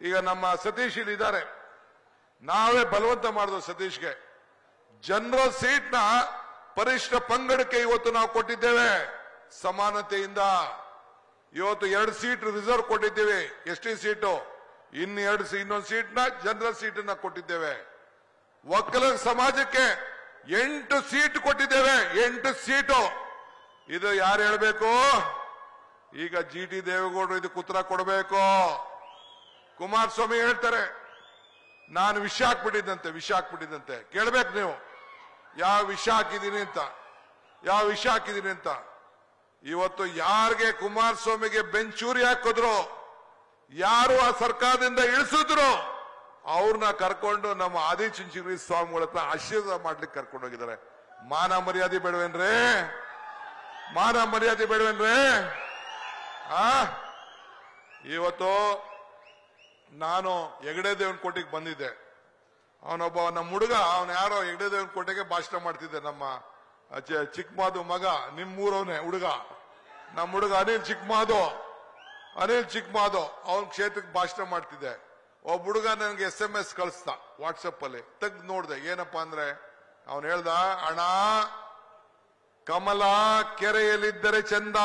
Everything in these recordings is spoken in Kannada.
ಈಗ ನಮ್ಮ ಸತೀಶ್ ಇಲ್ಲಿ ಇದ್ದಾರೆ ನಾವೇ ಬಲವಂತ ಮಾಡಿದ್ವು ಸತೀಶ್ಗೆ ಜನರಲ್ ಸೀಟ್ನ ಪರಿಷ್ಠ ಪಂಗಡಕ್ಕೆ ಇವತ್ತು ನಾವು ಕೊಟ್ಟಿದ್ದೇವೆ ಸಮಾನತೆಯಿಂದ ಇವತ್ತು ಎರಡು ಸೀಟ್ ರಿಸರ್ವ್ ಕೊಟ್ಟಿದ್ದೇವೆ ಎಸ್ ಟಿ ಸೀಟು ಇನ್ನು ಎರಡು ಇನ್ನೊಂದು ಸೀಟ್ನ ಜನರಲ್ ಸೀಟನ್ನ ಕೊಟ್ಟಿದ್ದೇವೆ ಒಕ್ಕಲ ಸಮಾಜಕ್ಕೆ ಎಂಟು ಸೀಟ್ ಕೊಟ್ಟಿದ್ದೇವೆ ಎಂಟು ಸೀಟು ಇದು ಯಾರು ಹೇಳಬೇಕು ಈಗ ಜಿ ಟಿ ದೇವೇಗೌಡರು ಇದಕ್ಕೆ ಉತ್ತರ ಕೊಡಬೇಕು ಕುಮಾರಸ್ವಾಮಿ ಹೇಳ್ತಾರೆ ನಾನು ವಿಷ ಹಾಕ್ಬಿಟ್ಟಿದ್ದಂತೆ ವಿಷ ಹಾಕ್ಬಿಟ್ಟಿದ್ದಂತೆ ಕೇಳ್ಬೇಕು ನೀವು ಯಾವ ವಿಷ ಹಾಕಿದೀನಿ ಅಂತ ಯಾವ ವಿಷ ಹಾಕಿದೀನಿ ಅಂತ ಇವತ್ತು ಯಾರಿಗೆ ಕುಮಾರಸ್ವಾಮಿಗೆ ಬೆಂಚೂರಿ ಹಾಕಿದ್ರು ಯಾರು ಆ ಸರ್ಕಾರದಿಂದ ಇಳಿಸಿದ್ರು ಅವ್ರನ್ನ ಕರ್ಕೊಂಡು ನಮ್ಮ ಆದಿಚುಂಚನಗಿರಿ ಸ್ವಾಮಿಗಳ ಹತ್ರ ಆಶೀರ್ವಾದ ಮಾಡ್ಲಿಕ್ಕೆ ಕರ್ಕೊಂಡು ಹೋಗಿದ್ದಾರೆ ಮಾನ ಮರ್ಯಾದೆ ಬೇಡವೇನ್ರೇ ಮಾನ ಮರ್ಯಾದೆ ಬೇಡವೇನ್ರೇ ಆ ಇವತ್ತು ನಾನು ಹೆಗಡೆ ದೇವನ ಕೋಟೆಗೆ ಬಂದಿದ್ದೆ ಅವನೊಬ್ಬ ನಮ್ಮ ಹುಡುಗ ಅವನ ಯಾರೋ ಹೆಗಡೆ ದೇವನ ಕೋಟೆಗೆ ಭಾಷಣ ಮಾಡ್ತಿದ್ದೆ ನಮ್ಮ ಚ- ಚಿಕ್ಕಮಾದು ಮಗ ನಿಮ್ಮೂರವನೇ ಹುಡುಗ ನಮ್ಮ ಹುಡುಗ ಅನಿಲ್ ಚಿಕ್ಕಮಾದು ಅನಿಲ್ ಚಿಕ್ಕಮಾದು ಅವನ ಕ್ಷೇತ್ರಕ್ಕೆ ಭಾಷಣ ಮಾಡ್ತಿದ್ದೆ ಒಬ್ಬ ಹುಡುಗ ನನಗೆ ಎಸ್ ಎಂ ಎಸ್ ಕಳಿಸ್ದ ವಾಟ್ಸಪ್ ಅಲ್ಲಿ ತೆಗ್ದು ನೋಡ್ದೆ ಏನಪ್ಪಾ ಅಂದ್ರೆ ಅವನು ಹೇಳ್ದ ಅಣ್ಣ ಕಮಲ ಕೆರೆಯಲ್ಲಿದ್ದರೆ ಚಂದ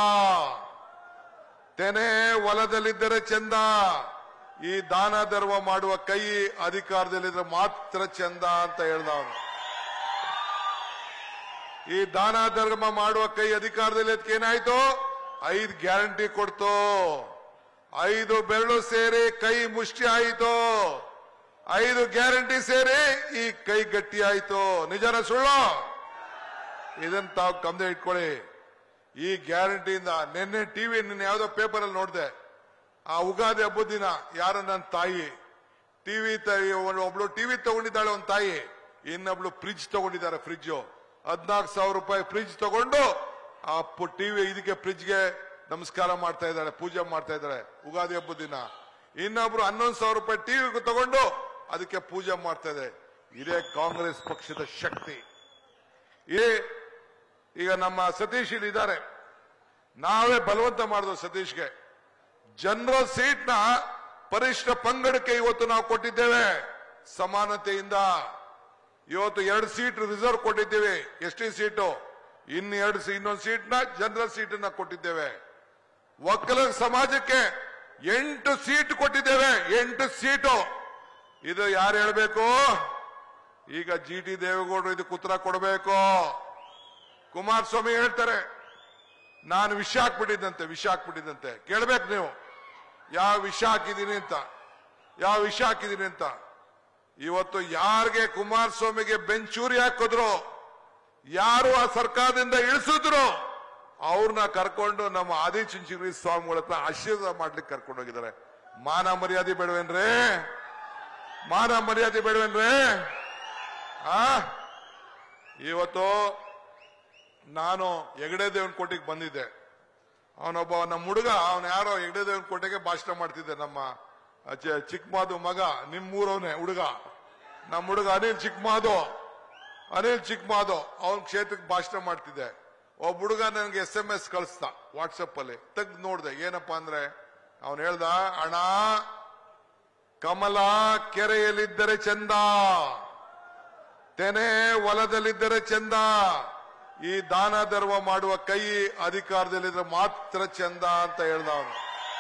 ತೆನೆ ಹೊಲದಲ್ಲಿದ್ದರೆ ಚಂದ ಈ ದಾನ ಧರ್ಮ ಮಾಡುವ ಕೈ ಅಧಿಕಾರದಲ್ಲಿದ್ರೆ ಮಾತ್ರ ಚಂದ ಅಂತ ಹೇಳ್ದ ಅವನು ಈ ದಾನ ಧರ್ಮ ಮಾಡುವ ಕೈ ಅಧಿಕಾರದಲ್ಲಿ ಅದಕ್ಕೆ ಏನಾಯ್ತು ಐದು ಗ್ಯಾರಂಟಿ ಕೊಡ್ತು ಐದು ಬೆರಳು ಸೇರಿ ಕೈ ಮುಷ್ಟಿ ಆಯಿತು ಐದು ಗ್ಯಾರಂಟಿ ಸೇರಿ ಈ ಕೈ ಗಟ್ಟಿ ಆಯ್ತು ನಿಜನ ಸುಳ್ಳು ಇದನ್ನ ತಾವು ಗಮನ ಇಟ್ಕೊಳ್ಳಿ ಈ ಗ್ಯಾರಂಟಿಯಿಂದ ನಿನ್ನೆ ಟಿವಿ ನಿನ್ನೆ ಯಾವ್ದೋ ಪೇಪರ್ ಅಲ್ಲಿ ನೋಡಿದೆ ಆ ಉಗಾದಿ ಹಬ್ಬದ ದಿನ ಯಾರೋ ನನ್ನ ತಾಯಿ ಟಿವಿ ಒಬ್ಳು ಟಿವಿ ತಗೊಂಡಿದ್ದಾಳೆ ಒಂದು ತಾಯಿ ಇನ್ನೊಬ್ಳು ಫ್ರಿಜ್ ತಗೊಂಡಿದ್ದಾರೆ ಫ್ರಿಜ್ ಹದ್ನಾಲ್ಕು ಸಾವಿರ ರೂಪಾಯಿ ಫ್ರಿಜ್ ತಗೊಂಡು ಆ ಟಿವಿ ಇದಕ್ಕೆ ಫ್ರಿಜ್ಗೆ ನಮಸ್ಕಾರ ಮಾಡ್ತಾ ಇದ್ದಾಳೆ ಪೂಜೆ ಮಾಡ್ತಾ ಇದ್ದಾಳೆ ಉಗಾದಿ ಹಬ್ಬದ ದಿನ ಇನ್ನೊಬ್ರು ಹನ್ನೊಂದು ಸಾವಿರ ರೂಪಾಯಿ ಟಿವಿ ತಗೊಂಡು ಅದಕ್ಕೆ ಪೂಜೆ ಮಾಡ್ತಾ ಇದೆ ಇದೇ ಕಾಂಗ್ರೆಸ್ ಪಕ್ಷದ ಶಕ್ತಿ ಇದೇ ಈಗ ನಮ್ಮ ಸತೀಶ್ ಇಲ್ಲಿ ಇದ್ದಾರೆ ನಾವೇ ಬಲವಂತ ಮಾಡಿದ್ವು ಸತೀಶ್ಗೆ ಜನರಲ್ ಸೀಟ್ನ ಪರಿಷ್ಠ ಪಂಗಡಕ್ಕೆ ಇವತ್ತು ನಾವು ಕೊಟ್ಟಿದ್ದೇವೆ ಸಮಾನತೆಯಿಂದ ಇವತ್ತು ಎರಡು ಸೀಟ್ ರಿಸರ್ವ್ ಕೊಟ್ಟಿದ್ದೇವೆ ಎಸ್ ಟಿ ಸೀಟು ಇನ್ನು ಎರಡು ಇನ್ನೊಂದು ಸೀಟ್ನ ಜನರಲ್ ಸೀಟನ್ನ ಕೊಟ್ಟಿದ್ದೇವೆ ಒಕ್ಕಲ ಸಮಾಜಕ್ಕೆ ಎಂಟು ಸೀಟ್ ಕೊಟ್ಟಿದ್ದೇವೆ ಎಂಟು ಸೀಟು ಇದು ಯಾರು ಹೇಳಬೇಕು ಈಗ ಜಿ ಟಿ ದೇವೇಗೌಡರು ಇದಕ್ಕೆ ಉತ್ತರ ಕೊಡಬೇಕು ಕುಮಾರಸ್ವಾಮಿ ಹೇಳ್ತಾರೆ ನಾನು ವಿಷ ಹಾಕ್ಬಿಟ್ಟಿದ್ದಂತೆ ವಿಷ ಹಾಕ್ಬಿಟ್ಟಿದ್ದಂತೆ ಕೇಳ್ಬೇಕು ನೀವು ಯಾವ ವಿಷ ಹಾಕಿದೀನಿ ಅಂತ ಯಾವ ವಿಷ ಹಾಕಿದೀನಿ ಅಂತ ಇವತ್ತು ಯಾರಿಗೆ ಕುಮಾರಸ್ವಾಮಿಗೆ ಬೆಂಚೂರಿ ಹಾಕಿದ್ರು ಯಾರು ಆ ಸರ್ಕಾರದಿಂದ ಇಳಿಸಿದ್ರು ಅವ್ರನ್ನ ಕರ್ಕೊಂಡು ನಮ್ಮ ಆದಿಚುಂಚನಗಿರಿ ಸ್ವಾಮಿಗಳ ಹತ್ರ ಆಶೀರ್ವಾದ ಮಾಡ್ಲಿಕ್ಕೆ ಕರ್ಕೊಂಡು ಹೋಗಿದ್ದಾರೆ ಮಾನ ಮರ್ಯಾದೆ ಬೇಡವೇನ್ರೇ ಮಾನ ಮರ್ಯಾದೆ ಬೇಡವೇನ್ರೇ ಆ ಇವತ್ತು ನಾನು ಹೆಗಡೆ ದೇವನ ಕೋಟೆಗೆ ಬಂದಿದ್ದೆ ಅವನೊಬ್ಬ ನಮ್ಮ ಹುಡುಗ ಅವನ ಯಾರೋ ಹೆಗಡೆ ದೇವನ ಕೋಟೆಗೆ ಭಾಷಣ ಮಾಡ್ತಿದ್ದೆ ನಮ್ಮ ಚ- ಚಿಕ್ಕಮಾದು ಮಗ ನಿಮ್ಮೂರವನೇ ಹುಡುಗ ನಮ್ಮ ಹುಡುಗ ಅನಿಲ್ ಚಿಕ್ಕಮಾದು ಅನಿಲ್ ಚಿಕ್ಕಮಾದು ಅವನ ಕ್ಷೇತ್ರಕ್ಕೆ ಭಾಷಣ ಮಾಡ್ತಿದ್ದೆ ಒಬ್ಬ ಹುಡುಗ ನನಗೆ ಎಸ್ ಎಂ ಎಸ್ ಕಳಿಸ್ದ ವಾಟ್ಸಪ್ ಅಲ್ಲಿ ತೆಗ್ದು ನೋಡ್ದೆ ಏನಪ್ಪಾ ಅಂದ್ರೆ ಅವನು ಹೇಳ್ದ ಅಣ್ಣ ಕಮಲ ಕೆರೆಯಲ್ಲಿದ್ದರೆ ಚಂದ ತೆನೆ ಹೊಲದಲ್ಲಿದ್ದರೆ ಚಂದ ಈ ದಾನ ಧರ್ಮ ಮಾಡುವ ಕೈ ಅಧಿಕಾರದಲ್ಲಿದ್ರೆ ಮಾತ್ರ ಚಂದ ಅಂತ ಹೇಳ್ದ ಅವನು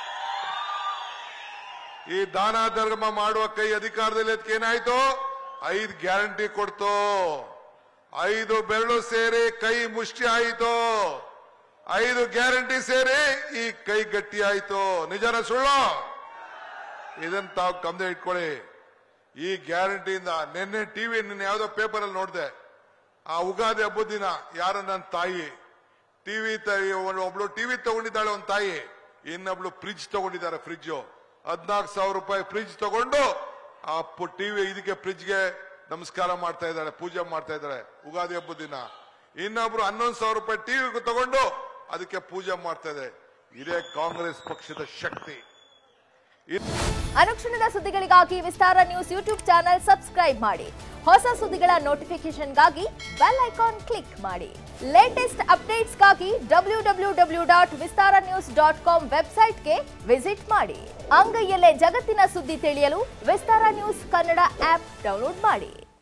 ಈ ದಾನ ಧರ್ಮ ಮಾಡುವ ಕೈ ಅಧಿಕಾರದಲ್ಲಿ ಅದಕ್ಕೆ ಏನಾಯ್ತು ಐದು ಗ್ಯಾರಂಟಿ ಕೊಡ್ತು ಐದು ಬೆರಳು ಸೇರಿ ಕೈ ಮುಷ್ಟಿ ಆಯಿತು ಐದು ಗ್ಯಾರಂಟಿ ಸೇರಿ ಈ ಕೈ ಗಟ್ಟಿ ಆಯ್ತು ನಿಜನ ಸುಳ್ಳು ಇದನ್ನ ತಾವು ಗಮನ ಇಟ್ಕೊಳ್ಳಿ ಈ ಗ್ಯಾರಂಟಿಯಿಂದ ನಿನ್ನೆ ಟಿವಿ ನಿನ್ನೆ ಯಾವ್ದೋ ಪೇಪರ್ ಅಲ್ಲಿ ನೋಡಿದೆ ಆ ಉಗಾದಿ ಹಬ್ಬದ ದಿನ ಯಾರೋ ನನ್ನ ತಾಯಿ ಟಿವಿ ಒಬ್ಳು ಟಿವಿ ತಗೊಂಡಿದ್ದಾಳೆ ಒಂದು ತಾಯಿ ಇನ್ನೊಬ್ಳು ಫ್ರಿಜ್ ತಗೊಂಡಿದ್ದಾರೆ ಫ್ರಿಜ್ ಹದ್ನಾಲ್ಕು ಸಾವಿರ ರೂಪಾಯಿ ಫ್ರಿಜ್ ತಗೊಂಡು ಆ ಟಿವಿ ಇದಕ್ಕೆ ಫ್ರಿಜ್ಗೆ ನಮಸ್ಕಾರ ಮಾಡ್ತಾ ಇದ್ದಾಳೆ ಪೂಜೆ ಮಾಡ್ತಾ ಇದ್ದಾಳೆ ಉಗಾದಿ ಹಬ್ಬದ ದಿನ ಇನ್ನೊಬ್ರು ಹನ್ನೊಂದು ಸಾವಿರ ರೂಪಾಯಿ ಟಿವಿ ತಗೊಂಡು ಅದಕ್ಕೆ ಪೂಜೆ ಮಾಡ್ತಾ ಇದೆ ಇದೇ ಕಾಂಗ್ರೆಸ್ ಪಕ್ಷದ ಶಕ್ತಿ ಅನುಕ್ಷಣದ ಸುದ್ದಿಗಳಿಗಾಗಿ Vistara news YouTube channel subscribe ಮಾಡಿ ಹೊಸ ಸುದ್ದಿಗಳ ನೋಟಿಫಿಕೇಶನ್ಗಾಗಿ ಬೆಲ್ ಐಕಾನ್ ಕ್ಲಿಕ್ ಮಾಡಿ ಲೇಟೆಸ್ಟ್ ಅಪ್ಡೇಟ್ಸ್ಗಾಗಿ W W W dot Vistara news dot com ವೆಬ್ಸೈಟ್ಗೆ ವಿಸಿಟ್ ಮಾಡಿ ಅಂಗೈಯಲ್ಲೇ ಜಗತ್ತಿನ ಸುದ್ದಿ ತಿಳಿಯಲು Vistara news Kannada app download ಮಾಡಿ